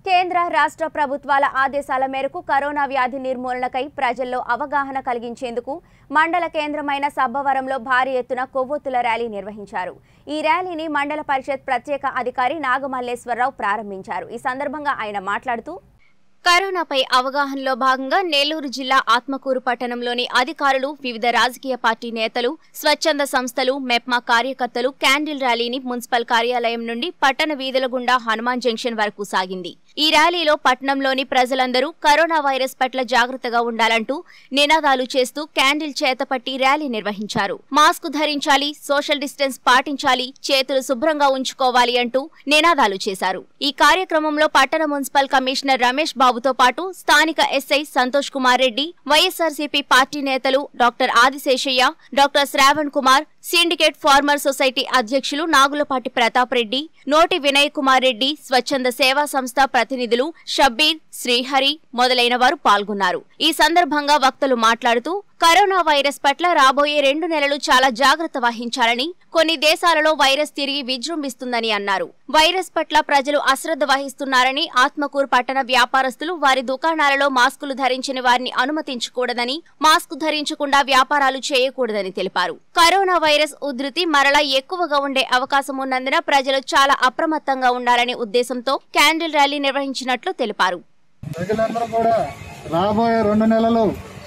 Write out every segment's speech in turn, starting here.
కేంద్ర రాష్ట్ర ప్రభుత్వాల ఆదేశాల మేరకు కరోనా వ్యాధి నిర్మూలనకై ప్రజల్లో అవగాహన కలిగించేందుకు మండల కేంద్రమైన సబ్బవరంలో భారీ ఎత్తున కొవ్వొత్తుల ర్యాలీ నిర్వహించారు ఈ ర్యాలీని మండల పరిషత్ ప్రత్యేక అధికారి నాగమల్లేశ్వరరావు ప్రారంభించారు ఈ సందర్భంగా ఆయన మాట్లాడుతూ కరోనాపై అవగాహనలో భాగంగా నెల్లూరు జిల్లా ఆత్మకూరు పట్టణంలోని అధికారులు వివిధ రాజకీయ పార్టీ నేతలు స్వచ్ఛంద సంస్థలు మెప్మా కార్యకర్తలు క్యాండిల్ ర్యాలీని మున్సిపల్ కార్యాలయం నుండి పట్టణ వీధుల గుండా హనుమాన్ జంక్షన్ వరకు సాగింది ఈ ర్యాలీలో పట్టణంలోని ప్రజలందరూ కరోనా వైరస్ పట్ల జాగ్రత్తగా ఉండాలంటూ నినాదాలు చేస్తూ క్యాండిల్ చేతపట్టి ర్యాలీ నిర్వహించారు మాస్క్ ధరించాలి సోషల్ డిస్టెన్స్ పాటించాలి చేతులు శుభ్రంగా ఉంచుకోవాలి అంటూ నినాదాలు చేశారు ఈ కార్యక్రమంలో పట్టణ మున్సిపల్ కమిషనర్ రమేష్ బాబుతో పాటు స్థానిక SI Santosh Kumar Reddy YSRCP party నేతలు doctor Adiseshaiah doctor Shravan Kumar syndicate farmer society అధ్యక్షులు నాగులపాటి ప్రతాప్ రెడ్డి నోటి వినయ్ కుమార్ రెడ్డి స్వచ్ఛంద సేవా సంస్థ ప్రతినిధులు షబ్బీర్ శ్రీహరి మొదలైన వారు పాల్గొన్నారు ఈ సందర్భంగా వక్తలు మాట్లాడుతూ కరోనా వైరస్ పట్ల రాబోయే రెండు నెలలు చాలా జాగ్రత్త వహించాలని కొన్ని దేశాలలో వైరస్ తిరిగి విజృంభిస్తుందని అన్నారు వైరస్ పట్ల ప్రజలు అశ్రద్ధ వహిస్తున్నారని ఆత్మకూరు పట్టణ వ్యాపారస్తులు వారి దుకాణాలలో మాస్కులు ధరించిన వారిని అనుమతించకూడదని మాస్క్ ధరించకుండా వ్యాపారాలు చేయకూడదని తెలిపారు కరోనా వైరస్ ఉధృతి మరలా ఎక్కువగా ఉండే అవకాశం ఉన్నందున ప్రజలు చాలా అప్రమత్తంగా ఉండాలనే ఉద్దేశంతో క్యాండిల్ ర్యాలీ నిర్వహించినట్లు తెలిపారు ప్రజలందరూ కూడా రాబోయే రెండు నెలలు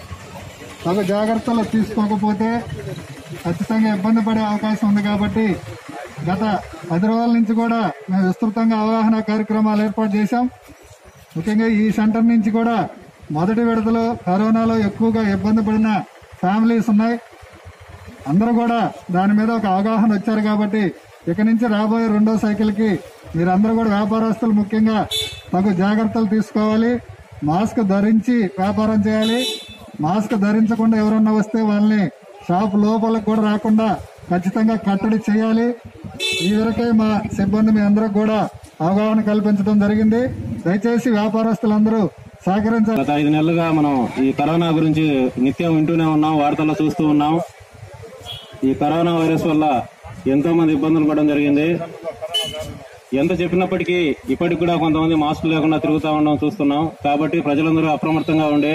తగు జాగ్రత్తలు తీసుకోకపోతే ఖచ్చితంగా ఇబ్బంది పడే అవకాశం ఉంది కాబట్టి గత పది రోజుల నుంచి కూడా మేము విస్తృతంగా అవగాహన కార్యక్రమాలు ఏర్పాటు చేశాం ముఖ్యంగా ఈ సెంటర్ నుంచి కూడా మొదటి విడతలో కరోనాలో ఎక్కువగా ఇబ్బంది పడిన ఫ్యామిలీస్ ఉన్నాయి అందరూ కూడా దాని మీద ఒక అవగాహన వచ్చారు కాబట్టి ఇక నుంచి రాబోయే రెండో సైకిల్కి మీరందరూ కూడా వ్యాపారస్తులు ముఖ్యంగా తగు జాగ్రత్తలు తీసుకోవాలి మాస్క్ ధరించి వ్యాపారం చేయాలి మాస్క్ ధరించకుండా ఎవరన్నా వస్తే వాళ్ళని షాప్ లోపలికి కూడా రాకుండా ఖచ్చితంగా కట్టడి చేయాలి ఈ వరకే మా సిబ్బంది మీ అందరికి కూడా అవగాహన కల్పించడం జరిగింది దయచేసి వ్యాపారస్తులందరూ సహకరించాలి గత ఐదు నెలలుగా మనం ఈ కరోనా గురించి నిత్యం వింటూనే ఉన్నాం వార్తల్లో చూస్తూ ఉన్నాం ఈ కరోనా వైరస్ వల్ల ఎంతో మంది ఇబ్బందులు పడడం జరిగింది ఎంత చెప్పినప్పటికీ ఇప్పటికి కూడా కొంతమంది మాస్క్ లేకుండా తిరుగుతూ ఉండడం చూస్తున్నాం కాబట్టి ప్రజలందరూ అప్రమత్తంగా ఉండి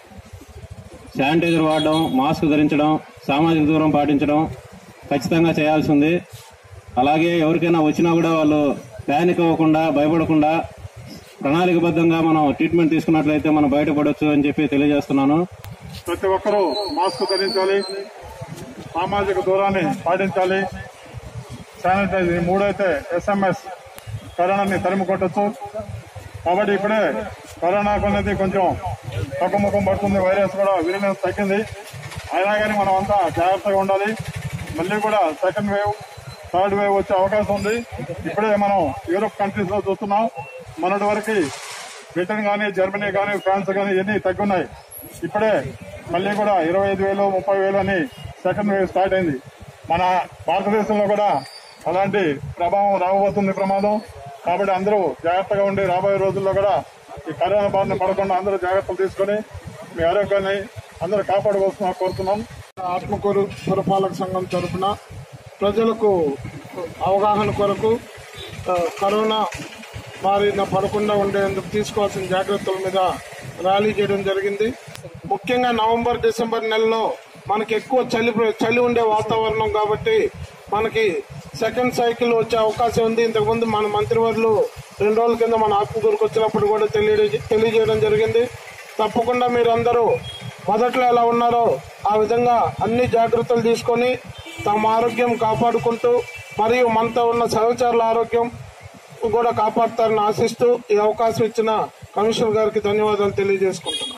శానిటైజర్ వాడడం మాస్క్ ధరించడం సామాజిక దూరం పాటించడం ఖచ్చితంగా చేయాల్సి ఉంది అలాగే ఎవరికైనా వచ్చినా కూడా వాళ్ళు ప్యానిక్ అవ్వకుండా భయపడకుండా ప్రణాళికబద్ధంగా మనం ట్రీట్మెంట్ తీసుకున్నట్లయితే మనం బయటపడవచ్చు అని చెప్పి తెలియజేస్తున్నాను ప్రతి ఒక్కరూ మాస్క్ ధరించాలి సామాజిక దూరాన్ని పాటించాలి శానిటైజర్ ఈ మూడైతే ఎస్ఎంఎస్ కరోనాని తరిమి కొట్టచ్చు కాబట్టి ఇప్పుడే కరోనాకు అనేది కొంచెం తగ్గుముఖం పడుతుంది వైరస్ కూడా విరినెస్ తగ్గింది అయినా కానీ మనం అంతా జాగ్రత్తగా ఉండాలి మళ్ళీ కూడా సెకండ్ వేవ్ థర్డ్ వేవ్ వచ్చే అవకాశం ఉంది ఇప్పుడే మనం యూరోప్ కంట్రీస్ లో చూస్తున్నాం మొన్నటి వరకు బ్రిటన్ కానీ జర్మనీ కానీ ఫ్రాన్స్ కానీ ఇవన్నీ తగ్గున్నాయి ఇప్పుడే మళ్ళీ కూడా ఇరవై ఐదు వేలు ముప్పై వేలు అని సెకండ్ వేవ్ స్టార్ట్ అయింది మన భారతదేశంలో కూడా అలాంటి ప్రభావం రాబోతుంది ప్రమాదం కాబట్టి అందరూ జాగ్రత్తగా ఉండి రాబోయే రోజుల్లో కూడా ఈ కరోనా బారిన పడకుండా అందరూ జాగ్రత్తలు తీసుకొని మీ ఆరోగ్యాన్ని అందరూ కాపాడుకోవాల్సిన కోరుతున్నాం ఆత్మకూరు పురపాలక సంఘం తరఫున ప్రజలకు అవగాహన కొరకు ఆ, కరోనా బారిన పడకుండా ఉండేందుకు తీసుకోవాల్సిన జాగ్రత్తల మీద ర్యాలీ చేయడం జరిగింది ముఖ్యంగా నవంబర్ డిసెంబర్ నెలలో మనకి ఎక్కువ చలి చలి ఉండే వాతావరణం కాబట్టి మనకి సెకండ్ సైకిల్ వచ్చే అవకాశం ఉంది ఇంతకుముందు మన మంత్రివర్యులు రెండు రోజుల కింద మన ఆత్మకూరుకు వచ్చినప్పుడు కూడా తెలియ తెలియజేయడం జరిగింది తప్పకుండా మీరందరూ మొదట్లో ఎలా ఉన్నారో ఆ విధంగా అన్ని జాగ్రత్తలు తీసుకొని తమ ఆరోగ్యం కాపాడుకుంటూ మరియు మనతో ఉన్న సహచరుల ఆరోగ్యం కూడా కాపాడుతారని ఆశిస్తూ ఈ అవకాశం ఇచ్చిన కమిషనర్ గారికి ధన్యవాదాలు తెలియజేసుకుంటున్నాను